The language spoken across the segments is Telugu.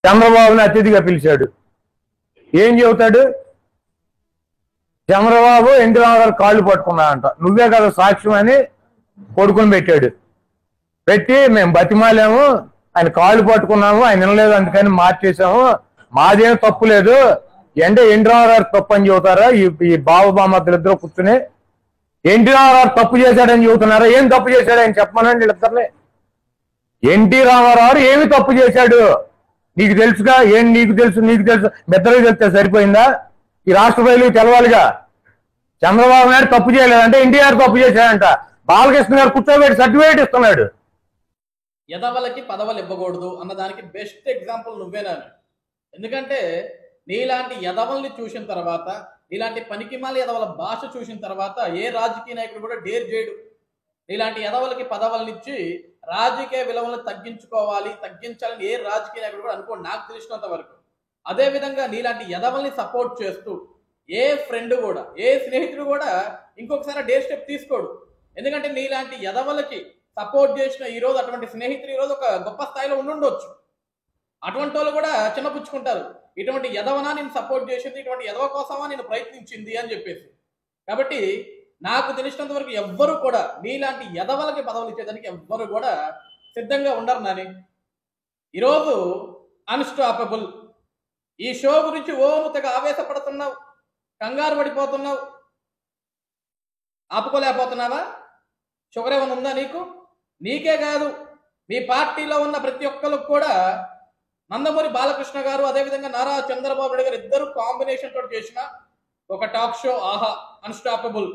చంద్రబాబుని అతిథిగా పిలిచాడు ఏం చెబుతాడు చంద్రబాబు ఎన్టీ రామారావు కాళ్ళు పట్టుకున్నాడంట నువ్వే కదా సాక్ష్యం అని కొడుకుని పెట్టాడు పెట్టి మేము బతిమాలేము ఆయన కాళ్ళు పట్టుకున్నాము ఆయన వినలేదు అందుకని మార్చేసాము మాదేం తప్పు లేదు అంటే ఎన్టీ రామారావు తప్పు అని చెబుతారా ఈ ఈ బావ బామ్మద్దరు ఇద్దరు కూర్చుని ఎన్టీ రామారావు తప్పు చేశాడని చెబుతున్నారా ఏం తప్పు చేశాడు ఆయన చెప్పమనండి వీళ్ళిద్దరిని ఎన్టీ రామారావు ఏమి తప్పు చేశాడు నీకు తెలుసుగా ఏం నీకు తెలుసు నీకు తెలుసు మెత్తలకు తెలిస్తే సరిపోయిందా ఈ రాష్ట్ర ప్రజలకు తెలవాలిగా చంద్రబాబు నాయుడు తప్పు చేయలేదంటే ఎన్టీఆర్ తప్పు చేశాడంట బాలకృష్ణ గారు కూర్చోబెట్టి సర్టిఫికేట్ ఇస్తున్నాడు ఎదవలకి పదవులు ఇవ్వకూడదు అన్న దానికి బెస్ట్ ఎగ్జాంపుల్ నువ్వేనాను ఎందుకంటే నీలాంటి ఎదవల్ని చూసిన తర్వాత నీలాంటి పనికిమాలి ఎదవల భాష చూసిన తర్వాత ఏ రాజకీయ నాయకుడు కూడా డేర్ చేయడు నీలాంటి ఎదవలకి పదవులనిచ్చి రాజకీయ విలువలను తగ్గించుకోవాలి తగ్గించాలని ఏ రాజకీయ నాయకుడు కూడా అనుకో నాకు తెలిసినంత వరకు అదే విధంగా నీలాంటి ఎదవల్ని సపోర్ట్ చేస్తూ ఏ ఫ్రెండ్ కూడా ఏ స్నేహితుడు కూడా ఇంకొకసారి డేర్ స్టెప్ తీసుకోడు ఎందుకంటే నీలాంటి ఎదవలకి సపోర్ట్ చేసిన ఈ రోజు అటువంటి స్నేహితులు ఈ రోజు ఒక గొప్ప స్థాయిలో ఉండుండొచ్చు అటువంటి వాళ్ళు కూడా చిన్నపుచ్చుకుంటారు ఇటువంటి ఎదవనా నేను సపోర్ట్ చేసింది ఇటువంటి ఎదవ కోసమా నేను ప్రయత్నించింది అని చెప్పేసి కాబట్టి నాకు తెలిసినంత వరకు ఎవ్వరు కూడా నీలాంటి ఎదవలకి పదవులు ఇచ్చేదానికి ఎవ్వరు కూడా సిద్ధంగా ఉండరు నాని ఈరోజు అన్స్టాపబుల్ ఈ షో గురించి ఓము తెగ ఆవేశపడుతున్నావు కంగారు పడిపోతున్నావు ఆపుకోలేకపోతున్నావా షుగర్ ఏమైనా ఉందా నీకు నీకే కాదు మీ పార్టీలో ఉన్న ప్రతి ఒక్కరికి కూడా నందమూరి బాలకృష్ణ గారు అదేవిధంగా నారా చంద్రబాబు నాయుడు గారు ఇద్దరు కాంబినేషన్ తోటి చేసిన ఒక టాక్ షో ఆహా అన్స్టాపబుల్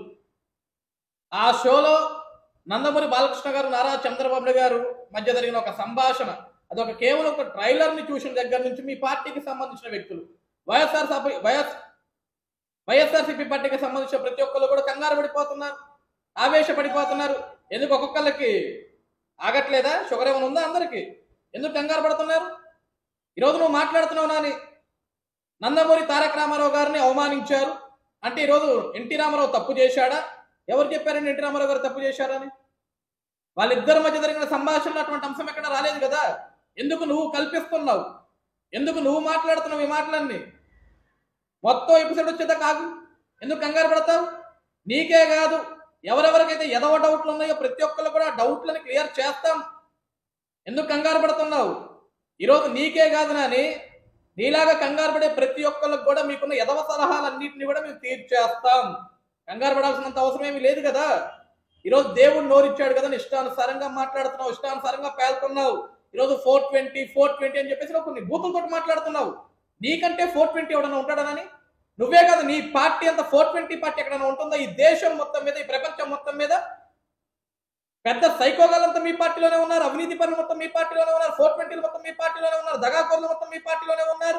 ఆ షోలో నందమూరి బాలకృష్ణ గారు నారా చంద్రబాబు నాయుడు గారు మధ్య జరిగిన ఒక సంభాషణ అదొక కేవలం ఒక ట్రైలర్ ని చూసిన దగ్గర నుంచి మీ పార్టీకి సంబంధించిన వ్యక్తులు వైఎస్ఆర్ వైఎస్ వైఎస్ఆర్సీపీ పార్టీకి సంబంధించిన ప్రతి ఒక్కరు కూడా కంగారు పడిపోతున్నారు ఆవేశపడిపోతున్నారు ఎందుకు ఒక్కొక్కళ్ళకి ఆగట్లేదా షుగర్ ఏమైనా ఉందా అందరికి ఎందుకు కంగారు పడుతున్నారు ఈరోజు నువ్వు మాట్లాడుతున్నావు నాని నందమూరి తారక రామారావు గారిని అవమానించారు అంటే ఈరోజు ఎన్టీ రామారావు తప్పు చేశాడా ఎవరు చెప్పారని ఎన్టీ రామారావు గారు తప్పు చేశారని వాళ్ళిద్దరి మధ్య జరిగిన సంభాషణలో అటువంటి అంశం ఎక్కడ రాలేదు కదా ఎందుకు నువ్వు కల్పిస్తున్నావు ఎందుకు నువ్వు మాట్లాడుతున్నావు ఈ మాటలన్నీ మొత్తం ఎపిసోడ్ వచ్చేదా కాదు ఎందుకు కంగారు పడతావు నీకే కాదు ఎవరెవరికైతే ఎదవ డౌట్లు ఉన్నాయో ప్రతి ఒక్కరు కూడా ఆ డౌట్లను క్లియర్ చేస్తాం ఎందుకు కంగారు పడుతున్నావు ఈరోజు నీకే కాదు నాని నీలాగా కంగారు పడే ప్రతి ఒక్కరికి కూడా మీకున్న ఎదవ సలహాలన్నింటినీ కూడా మేము తీర్చేస్తాం కంగారు పడాల్సినంత అవసరం ఏమీ లేదు కదా ఈరోజు దేవుడు నోరిచ్చాడు కదా నీ ఇష్టానుసారంగా మాట్లాడుతున్నావు ఇష్టానుసారంగా పేల్కొన్నావు ఈరోజు ఫోర్ ట్వంటీ ఫోర్ ట్వంటీ అని చెప్పేసి నువ్వు కొన్ని బూతులతో మాట్లాడుతున్నావు నీకంటే ఫోర్ ట్వంటీ ఎవడన్నా ఉంటాడనని నువ్వే కాదు నీ పార్టీ అంత ఫోర్ ట్వంటీ పార్టీ ఎక్కడైనా ఉంటుందా ఈ దేశం మొత్తం మీద ఈ ప్రపంచం మొత్తం మీద పెద్ద సైకోగాలంతా మీ పార్టీలోనే ఉన్నారు అవినీతి పనులు మొత్తం మీ పార్టీలోనే ఉన్నారు ఫోర్ ట్వంటీలు మొత్తం మీ పార్టీలోనే ఉన్నారు దగాకోర్లు మొత్తం మీ పార్టీలోనే ఉన్నారు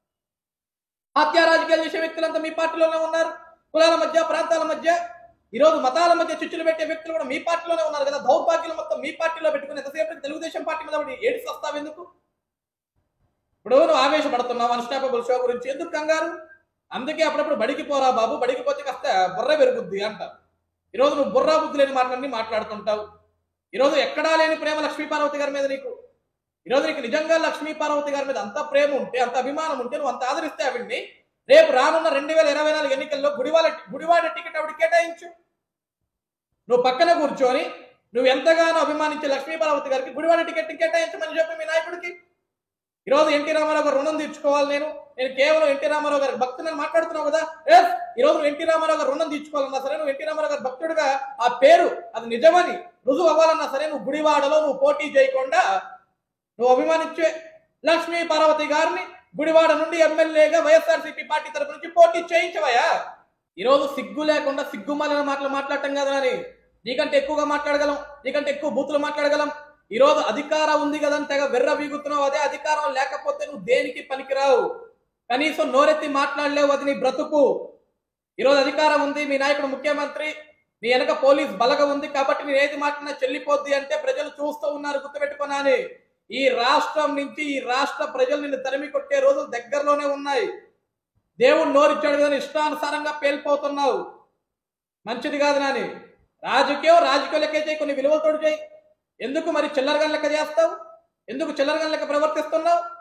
హత్యా రాజకీయాలు చేసే వ్యక్తులంతా మీ పార్టీలోనే ఉన్నారు కులాల మధ్య ప్రాంతాల మధ్య ఈ రోజు మతాల మధ్య చిచ్చులు పెట్టే వ్యక్తులు కూడా మీ పార్టీలోనే ఉన్నారు కదా దౌర్భాగ్యులు మొత్తం మీ పార్టీలో పెట్టుకుని ఎంతసేపు తెలుగుదేశం పార్టీ మీద పడి ఏడిసి వస్తావు ఎందుకు ఇప్పుడు నువ్వు ఆవేశపడుతున్నావు అన్స్టాపబుల్ షో గురించి ఎందుకు కంగారు అందుకే అప్పుడప్పుడు బడికి పోరా బాబు బడికి పోతే కాస్త బుర్ర పెరుగుద్ది అంటారు ఈరోజు నువ్వు బుర్రా బుద్ధి లేని మాటలన్నీ మాట్లాడుతుంటావు ఈరోజు ఎక్కడా లేని ప్రేమ లక్ష్మీ పార్వతి గారి మీద నీకు ఈరోజు నీకు నిజంగా లక్ష్మీ పార్వతి గారి మీద అంత ప్రేమ ఉంటే అంత అభిమానం ఉంటే నువ్వు అంత ఆదరిస్తే ఆవిడ్ని రేపు రానున్న రెండు వేల ఇరవై నాలుగు ఎన్నికల్లో గుడివాడ గుడివాడ టికెట్ ఆవిడ కేటాయించు నువ్వు పక్కన కూర్చొని నువ్వు ఎంతగానో అభిమానించే లక్ష్మీ పార్వతి గారికి గుడివాడ టికెట్ కేటాయించమని చెప్పి మీ నాయకుడికి ఈరోజు ఎన్టీ రామారావు గారు రుణం తీర్చుకోవాలి నేను నేను కేవలం ఎన్టీ రామారావు గారి భక్తులను మాట్లాడుతున్నావు కదా ఎస్ ఈ రోజు నువ్వు ఎన్టీ రామారావు గారు రుణం తీర్చుకోవాలన్నా సరే నువ్వు ఎన్టీ రామారావు గారి భక్తుడిగా ఆ పేరు అది నిజమని రుజువు అవ్వాలన్నా సరే నువ్వు గుడివాడలో నువ్వు పోటీ చేయకుండా నువ్వు అభిమానించే లక్ష్మీ పార్వతి గారిని గుడివాడ నుండి ఎమ్మెల్యేగా వైఎస్ఆర్సీపీ పార్టీ తరపు నుంచి పోటీ చేయించవయ్యా ఈరోజు సిగ్గు లేకుండా సిగ్గుమాలిన మాటలు మాట్లాడటం కదా అని నీకంటే ఎక్కువగా మాట్లాడగలం నీకంటే ఎక్కువ బూతులు మాట్లాడగలం ఈ రోజు అధికారం ఉంది కదా అని తెగ వెర్ర వీగుతున్నావు అదే అధికారం లేకపోతే నువ్వు దేనికి పనికిరావు కనీసం నోరెత్తి మాట్లాడలేవు అది నీ బ్రతుకు ఈరోజు అధికారం ఉంది మీ నాయకుడు ముఖ్యమంత్రి నీ వెనక పోలీస్ బలగ ఉంది కాబట్టి నేను ఏది మాట్లాడినా చెల్లిపోద్ది అంటే ప్రజలు చూస్తూ ఉన్నారు గుర్తుపెట్టుకున్నాని ఈ రాష్ట్రం నుంచి ఈ రాష్ట్ర ప్రజలు నిన్ను తరిమి కొట్టే రోజులు దగ్గరలోనే ఉన్నాయి దేవుడు నోరిచ్చాడు కదా ఇష్టానుసారంగా పేలిపోతున్నావు మంచిది కాదు నాని రాజకీయం రాజకీయ లెక్క చేయి కొన్ని విలువలతోటి చేయి ఎందుకు మరి చిల్లరగా లెక్క చేస్తావు ఎందుకు చిల్లరగా లెక్క ప్రవర్తిస్తున్నావు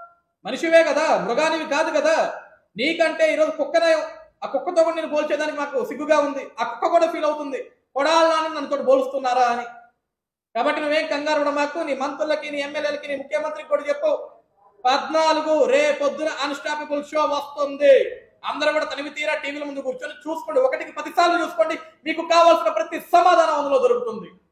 మనిషివే కదా మృగానివి కాదు కదా నీకంటే ఈరోజు కుక్కనే ఆ కుక్కతో కూడా నేను పోల్చేదానికి మాకు సిగ్గుగా ఉంది ఆ కుక్క కూడా ఫీల్ అవుతుంది కొడాలని నన్ను తోటి పోలుస్తున్నారా అని కాబట్టి నువ్వేం కంగారు పడ మాకు నీ మంత్రులకి నీ ఎమ్మెల్యేలకి నీ ముఖ్యమంత్రికి కూడా చెప్పు పద్నాలుగు రేపొద్దున అన్స్టాపబుల్ షో వస్తుంది అందరూ కూడా తనివి తీరా టీవీల ముందు కూర్చొని చూసుకోండి ఒకటికి పది సార్లు చూసుకోండి మీకు కావాల్సిన ప్రతి సమాధానం అందులో దొరుకుతుంది